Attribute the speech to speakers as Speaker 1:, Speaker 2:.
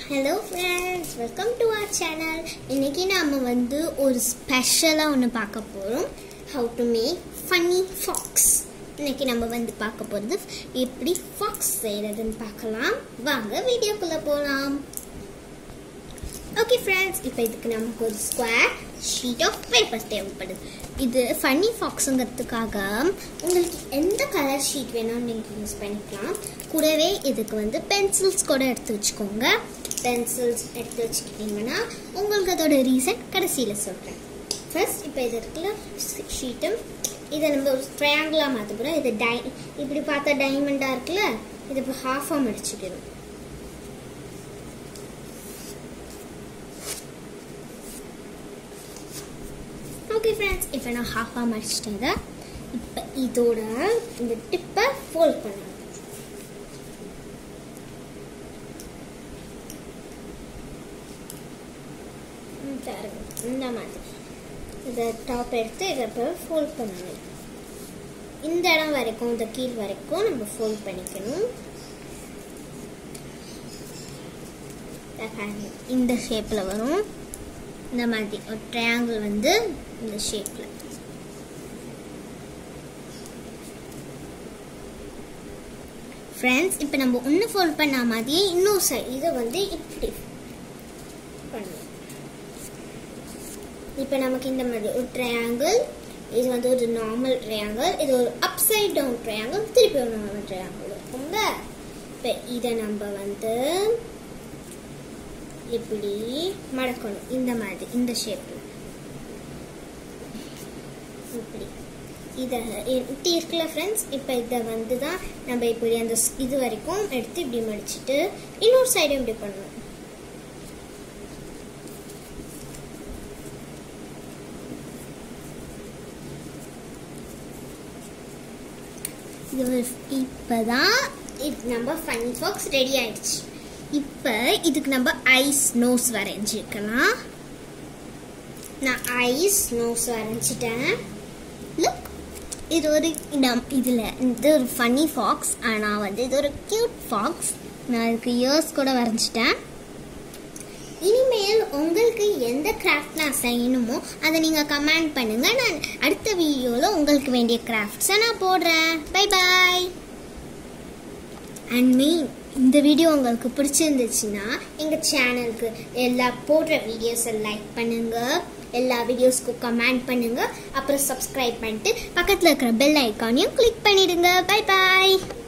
Speaker 1: Hello friends welcome to our channel இன்னைக்கு நாம வந்து ஒரு ஸ்பெஷலாக ஒன்று பார்க்க போகிறோம் how to make funny fox இன்னைக்கு நம்ம வந்து பார்க்க போகிறது எப்படி ஃபாக்ஸ் செய்கிறதுன்னு பார்க்கலாம் வாங்க வீடியோக்குள்ளே போகலாம் ஓகே ஃப்ரெண்ட்ஸ் இப்போ இதுக்கு நமக்கு ஒரு ஸ்கொயர் ஷீட் ஆஃப் பேப்பர் தேவைப்படுது இது ஃபன்னி ஃபாக்ஸுங்கிறதுக்காக உங்களுக்கு எந்த கலர் ஷீட் வேணும்னு நீங்கள் யூஸ் பண்ணிக்கலாம் கூடவே இதுக்கு வந்து பென்சில்ஸ் கூட எடுத்து வச்சுக்கோங்க பென்சில்ஸ் எடுத்து வச்சுக்கிட்டிங்கன்னா உங்களுக்கு அதோட ரீசன் கடைசியில் சொல்கிறேன் ஃபர்ஸ்ட் இப்போ இது இருக்குல்ல ஷீட்டு இதை நம்ம ஒரு ட்ரையாங்கிளாக மாற்ற போகிறோம் இது டை இப்படி பார்த்தா டைமண்டாக இருக்குல்ல இது இப்போ ஹாஃபாக மடிச்சுக்கணும் ஓகே ஃப்ரெண்ட்ஸ் இப்போ நான் ஹாஃபாக மடிச்சிட்டேன் இதை இப்போ இதோட இந்த டிப்பை ஃபோல்ட் பண்ணணும் ம், பாருங்க இந்த மாதிரி இதை டாப் எடுத்து இதை இப்போ ஃபோல்ட் பண்ணணும் இந்த இடம் வரைக்கும் இந்த கீழ் வரைக்கும் நம்ம ஃபோல்ட் பண்ணிக்கணும் இதை பாருங்க. இந்த ஷேப்பில் வரும் இந்த மாதிரி ஒரு ட்ரையாங்கிள் வந்து இந்த ஷேப்பில் ஃப்ரெண்ட்ஸ் இப்போ நம்ம ஒன்று ஃபோல்ட் பண்ண மாதிரியே இன்னொரு சைடு இதை வந்து இப்படி பண்ணணும் இப்போ நமக்கு இந்த மாதிரி ஒரு ட்ரையாங்கிள் இது வந்து ஒரு நார்மல் ட்ரையாங்கிள் இது ஒரு அப்சைட் டவுன் ட்ரையாங்கிள் திருப்பி ஒரு நார்மல் ட்ரையாங்கிள் இருக்குங்க இப்போ இதை நம்ம வந்து இப்படி மடக்கணும் இந்த மாதிரி இந்த ஷேப்பில் இப்படி இதை இப்படி இருக்குல்ல ஃப்ரெண்ட்ஸ் இப்போ இதை வந்து தான் நம்ம இப்படி அந்த ஸ்- இது வரைக்கும் எடுத்து இப்படி மடிச்சிட்டு இன்னொரு சைடும் இப்படி பண்ணணும் இது ஒரு இப்போ தான் இது நம்ம ஃபன்னி ஃபாக்ஸ் ரெடி ஆயிடுச்சு இப்போ இதுக்கு நம்ம ஐஸ் நோஸ் வரைஞ்சிருக்கலாம் நான் ஐஸ் நோஸ் வரைஞ்சிட்டேன் லுக் இது ஒரு இடம் இதில் இது ஒரு ஃபன்னி ஃபாக்ஸ் ஆனால் வந்து இது ஒரு க்யூட் ஃபாக்ஸ் நான் இதுக்கு இயர்ஸ் கூட வரைஞ்சிட்டேன் இனிமேல் உங்களுக்கு எந்த கிராஃப்ட் நான் செய்யணுமோ அதை நீங்கள் கமெண்ட் பண்ணுங்கள் நான் அடுத்த வீடியோவில் உங்களுக்கு வேண்டிய கிராஃப்ட்ஸை நான் போடுறேன் பை பாய் அண்ட் மெயின் இந்த வீடியோ உங்களுக்கு பிடிச்சிருந்துச்சுன்னா எங்கள் சேனலுக்கு எல்லா போடுற வீடியோஸை லைக் பண்ணுங்க எல்லா வீடியோஸ்க்கும் கமெண்ட் பண்ணுங்க அப்புறம் சப்ஸ்கிரைப் பண்ணிட்டு பக்கத்தில் இருக்கிற பெல் ஐக்கானையும் கிளிக் பண்ணிடுங்க பை பாய்